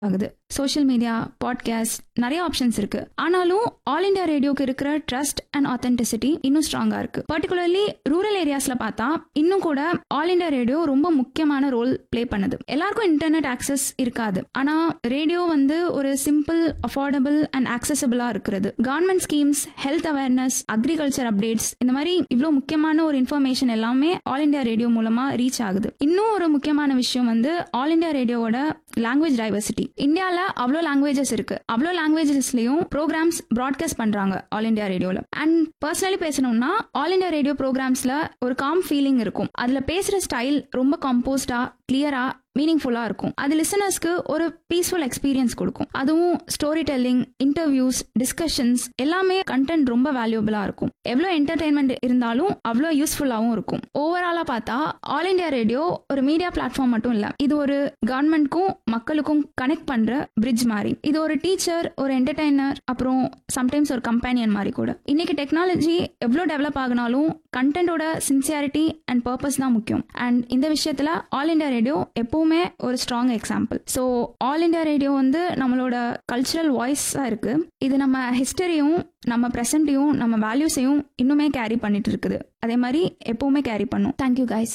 ஆகுது social media podcast நிறைய options இருக்கு ஆனாலும் ஆல் இந்தியா ரேடியோக்கு இருக்கிற ட்ரஸ்ட் அண்ட் ஆத்தென்டிசிட்டி இன்னும் ஸ்ட்ராங்கா இருக்கு பர்டிகுலர்லி ரூரல் ஏரியாஸ்ல பார்த்தா இன்னும் கூட ஆல் இந்தியா ரேடியோ ரொம்ப முக்கியமான ரோல் ப்ளே பண்ணுது எல்லாருக்கும் இன்டர்நெட் ஆக்சஸ் இருக்காது ஆனா ரேடியோ வந்து ஒரு சிம்பிள் அஃபோர்டபுள் அண்ட் ஆக்சசபிளா இருக்கிறது government schemes health awareness agriculture updates இந்த மாதிரி இவ்வளோ முக்கியமான ஒரு இன்ஃபர்மேஷன் எல்லாமே ஆல் இந்தியா ரேடியோ மூலமா ரீச் ஆகுது இன்னும் ஒரு முக்கியமான விஷயம் வந்து ஆல் இந்தியா ரேடியோவோட லாங்குவேஜ் டைவர்சிட்டி இந்தியாவில் அவ்வளோ லாங்குவேஜஸ் இருக்கு அவ்வளோ லாங்குவேஜஸ்லயும் ப்ரோக்ராம்ஸ் ப்ராட்காஸ்ட் பண்றாங்க ஆல் இந்தியா ரேடியோல அண்ட் பர்சனலி பேசணும்னா ஆல் இந்தியா ரேடியோ ப்ரோக்ராம்ஸ்ல ஒரு காம் ஃபீலிங் இருக்கும் அதுல பேசுற ஸ்டைல் ரொம்ப கம்போஸ்டா கிளியரா மீனிங்ஃபுல்லா இருக்கும் அது லிசனர்ஸ்க்கு ஒரு பீஸ்ஃபுல் எக்ஸ்பீரியன்ஸ் கொடுக்கும் அதுவும் ஸ்டோரி டெல்லிங் இன்டர்வியூஸ் டிஸ்கஷன்ஸ் எல்லாமே கண்டென்ட் ரொம்ப வேல்யூபிளா இருக்கும் எவ்வளோ என்டர்டைன்மெண்ட் இருந்தாலும் அவ்வளோ யூஸ்ஃபுல்லாகவும் இருக்கும் ஓவராலா பார்த்தா ஆல் இந்தியா ரேடியோ ஒரு மீடியா பிளாட்ஃபார்ம் மட்டும் இல்ல இது ஒரு கவர்மெண்ட்க்கும் மக்களுக்கும் கனெக்ட் பண்ற பிரிட்ஜ் மாதிரி இது ஒரு டீச்சர் ஒரு என்டர்டைனர் அப்புறம் சம்டைம்ஸ் ஒரு கம்பேனியன் மாதிரி கூட இன்னைக்கு டெக்னாலஜி எவ்வளோ டெவலப் ஆகினாலும் கண்டென்ட்டோட சின்சியாரிட்டி அண்ட் பர்பஸ் தான் முக்கியம் அண்ட் இந்த விஷயத்துல ஆல் இந்தியா ரேடியோ எப்பவுமே ஒரு strong example so all India radio வந்து நம்மளோட கல்ச்சுரல் வாய்ஸாக இருக்கு இது நம்ம ஹிஸ்டரியும் நம்ம ப்ரெசண்ட்டையும் நம்ம வேல்யூஸையும் இன்னுமே கேரி பண்ணிட்டு இருக்குது அதே மாதிரி எப்பவுமே கேரி பண்ணும் தேங்க்யூ கைஸ்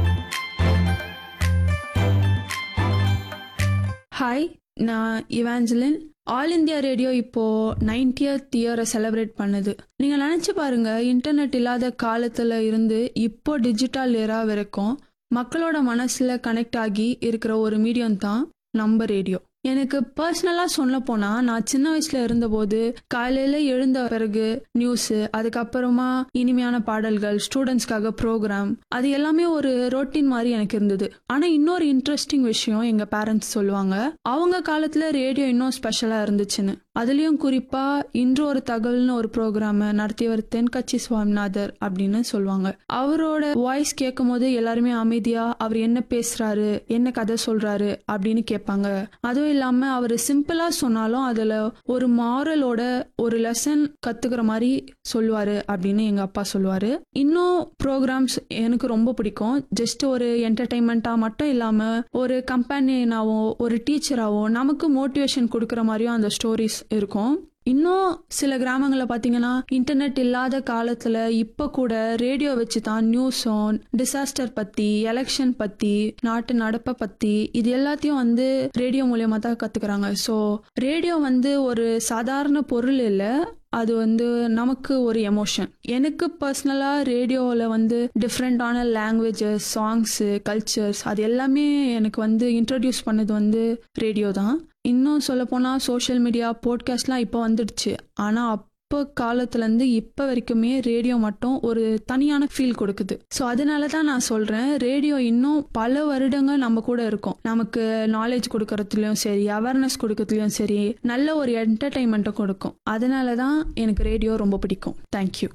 ஹாய் நான் இவாஞ்சலின் ஆல் இந்தியா ரேடியோ இப்போ நைன்டியத் இயரை செலிப்ரேட் பண்ணுது நீங்க நினைச்சு பாருங்க இன்டர்நெட் இல்லாத காலத்துல இருந்து இப்போ டிஜிட்டல் ஏரா வரைக்கும் மக்களோட மனசுல கனெக்ட் ஆகி இருக்கிற ஒரு மீடியம் தான் நம்ம ரேடியோ எனக்கு பர்சனலாக சொல்ல போனால் நான் சின்ன வயசில் இருந்தபோது காலையில் எழுந்த பிறகு நியூஸு அதுக்கப்புறமா இனிமையான பாடல்கள் ஸ்டூடெண்ட்ஸ்க்காக ப்ரோக்ராம் அது எல்லாமே ஒரு ரொட்டீன் மாதிரி எனக்கு இருந்தது ஆனால் இன்னொரு இன்ட்ரெஸ்டிங் விஷயம் எங்கள் பேரண்ட்ஸ் சொல்லுவாங்க அவங்க காலத்தில் ரேடியோ இன்னும் ஸ்பெஷலாக இருந்துச்சுன்னு அதுலேயும் குறிப்பாக இன்று ஒரு தகவல்னு ஒரு ப்ரோக்ராமை நடத்தியவர் தென்கட்சி சுவாமிநாதர் அப்படின்னு சொல்லுவாங்க அவரோட வாய்ஸ் கேட்கும் போது எல்லாருமே அமைதியாக அவர் என்ன பேசுறாரு என்ன கதை சொல்றாரு அப்படின்னு கேட்பாங்க அதுவும் இல்லாம அவர் சிம்பிளா சொன்னாலும் அதுல ஒரு மாரலோட ஒரு லெசன் கத்துக்கிற மாதிரி சொல்லுவாரு அப்படின்னு எங்க அப்பா சொல்லுவாரு இன்னும் ப்ரோக்ராம்ஸ் எனக்கு ரொம்ப பிடிக்கும் ஜஸ்ட் ஒரு என்டர்டைன்மெண்ட்டா மட்டும் இல்லாம ஒரு கம்பெனியனாவோ ஒரு டீச்சராவோ நமக்கு மோட்டிவேஷன் கொடுக்குற மாதிரியும் அந்த ஸ்டோரிஸ் இருக்கும் இன்னும் சில கிராமங்களில் பார்த்தீங்கன்னா இன்டர்நெட் இல்லாத காலத்தில் இப்போ கூட ரேடியோ வச்சு தான் நியூஸும் டிசாஸ்டர் பற்றி எலெக்ஷன் பற்றி நாட்டு நடப்பை பற்றி இது எல்லாத்தையும் வந்து ரேடியோ மூலியமாக தான் கற்றுக்குறாங்க ஸோ ரேடியோ வந்து ஒரு சாதாரண பொருள் இல்லை அது வந்து நமக்கு ஒரு எமோஷன் எனக்கு பர்சனலாக ரேடியோவில் வந்து டிஃப்ரெண்டான லாங்குவேஜஸ் சாங்ஸு கல்ச்சர்ஸ் அது எல்லாமே எனக்கு வந்து இன்ட்ரடியூஸ் பண்ணது வந்து ரேடியோ தான் இன்னும் சொல்லப்போனால் சோஷியல் மீடியா போட்காஸ்ட்லாம் இப்போ வந்துடுச்சு ஆனால் அப்போ காலத்துலேருந்து இப்போ வரைக்குமே ரேடியோ மட்டும் ஒரு தனியான ஃபீல் கொடுக்குது ஸோ அதனால தான் நான் சொல்கிறேன் ரேடியோ இன்னும் பல வருடங்கள் நம்ம கூட இருக்கும் நமக்கு நாலேஜ் கொடுக்கறதுலையும் சரி அவேர்னஸ் கொடுக்கறதுலையும் சரி நல்ல ஒரு என்டர்டைன்மெண்ட்டை கொடுக்கும் அதனால தான் எனக்கு ரேடியோ ரொம்ப பிடிக்கும் தேங்க்யூ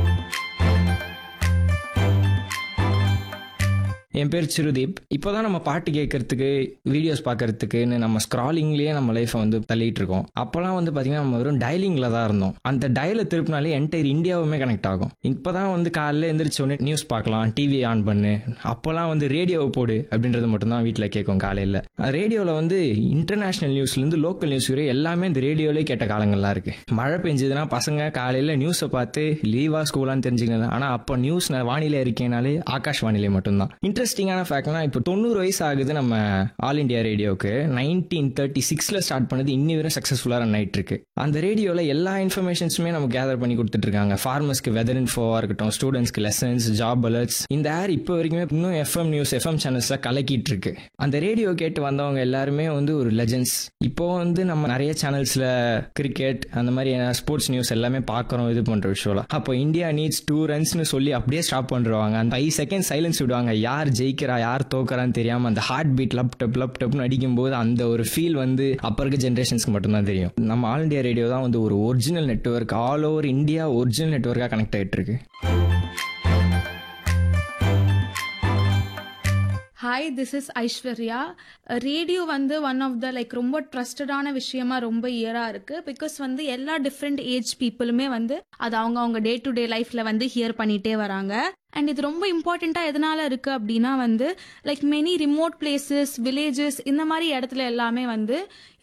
என் பேர் சிறுதீப் இப்போதான் நம்ம பாட்டு கேட்கறதுக்கு வீடியோஸ் பார்க்கறதுக்குன்னு நம்ம ஸ்க்ராலிங்லேயே நம்ம லைஃப்பை வந்து தள்ளிட்டு இருக்கோம் அப்போலாம் வந்து பார்த்தீங்கன்னா நம்ம வெறும் டயலிங்கில் தான் இருந்தோம் அந்த டயலை திருப்பினாலே என்டையர் இந்தியாவுமே கனெக்ட் ஆகும் இப்போ தான் வந்து காலையில் எந்திரிச்ச உடனே நியூஸ் பார்க்கலாம் டிவி ஆன் பண்ணு அப்போலாம் வந்து ரேடியோவை போடு அப்படின்றது மட்டும்தான் வீட்டில் கேட்கும் காலையில் ரேடியோவில் வந்து இன்டர்நேஷ்னல் நியூஸ்லேருந்து லோக்கல் நியூஸ் வரை எல்லாமே இந்த ரேடியோவிலே கேட்ட காலங்கள்லாம் இருக்குது மழை பெஞ்சதுன்னா பசங்க காலையில் நியூஸை பார்த்து லீவா ஸ்கூலான்னு தெரிஞ்சுக்கலாம் ஆனால் அப்போ நியூஸ் வானிலை இருக்கேனாலே ஆகாஷ் வானிலை மட்டும்தான் இன்ட்ரெஸ்டிங்கான ஃபேக்ட்னா இப்போ தொண்ணூறு வயசு ஆகுது நம்ம ஆல் இண்டியா ரேடியோவுக்கு நைன்டீன் தேர்ட்டி சிக்ஸில் ஸ்டார்ட் பண்ணது இன்னி வரை சக்ஸஸ்ஃபுல்லாக ரன் ஆயிட்டு இருக்கு அந்த ரேடியோவில் எல்லா இன்ஃபர்மேஷன்ஸுமே நம்ம கேதர் பண்ணி கொடுத்துட்டு இருக்காங்க ஃபார்மர்ஸ்க்கு வெதர் இன்ஃபோவாக இருக்கட்டும் ஸ்டூடெண்ட்ஸ்க்கு லெசன்ஸ் ஜாப் அலர்ட்ஸ் இந்த ஏர் இப்போ வரைக்குமே இன்னும் எஃப்எம் நியூஸ் எஃப்எம் சேனல்ஸில் கலக்கிட்டு இருக்கு அந்த ரேடியோ கேட்டு வந்தவங்க எல்லாருமே வந்து ஒரு லெஜன்ஸ் இப்போ வந்து நம்ம நிறைய சேனல்ஸில் கிரிக்கெட் அந்த மாதிரி ஸ்போர்ட்ஸ் நியூஸ் எல்லாமே பார்க்குறோம் இது பண்ணுற விஷயம்லாம் அப்போ இந்தியா நீட்ஸ் டூ ரன்ஸ்னு சொல்லி அப்படியே ஸ்டாப் பண்ணுறாங்க அந்த ஃபைவ் செகண்ட் சைலன்ஸ் விடுவாங்க யார் ஜெயிக்கிறா யார் தோக்குறான்னு தெரியாம அந்த heart beat lub dub lub டப்னு அடிக்கும் போது அந்த ஒரு ஃபீல் வந்து அப்போ இருக்க ஜென்ரேஷன்ஸ்க்கு மட்டும்தான் தெரியும் நம்ம ஆல் இண்டியா ரேடியோ தான் வந்து ஒரு original network all over India original நெட்ஒர்க்காக கனெக்ட் ஆகிட்டு இருக்கு hi this is Aishwarya radio வந்து ஒன் ஆஃப் த லைக் ரொம்ப ட்ரஸ்டடான விஷயமா ரொம்ப இயராக இருக்குது பிகாஸ் வந்து எல்லா டிஃப்ரெண்ட் ஏஜ் பீப்புளுமே வந்து அது அவங்க அவங்க டே டு டே லைஃப்பில் வந்து ஹியர் பண்ணிகிட்டே வராங்க அண்ட் இது ரொம்ப இம்பார்ட்டண்ட்டாக எதனால இருக்குது அப்படின்னா வந்து like many remote places villages இந்த மாதிரி இடத்துல எல்லாமே வந்து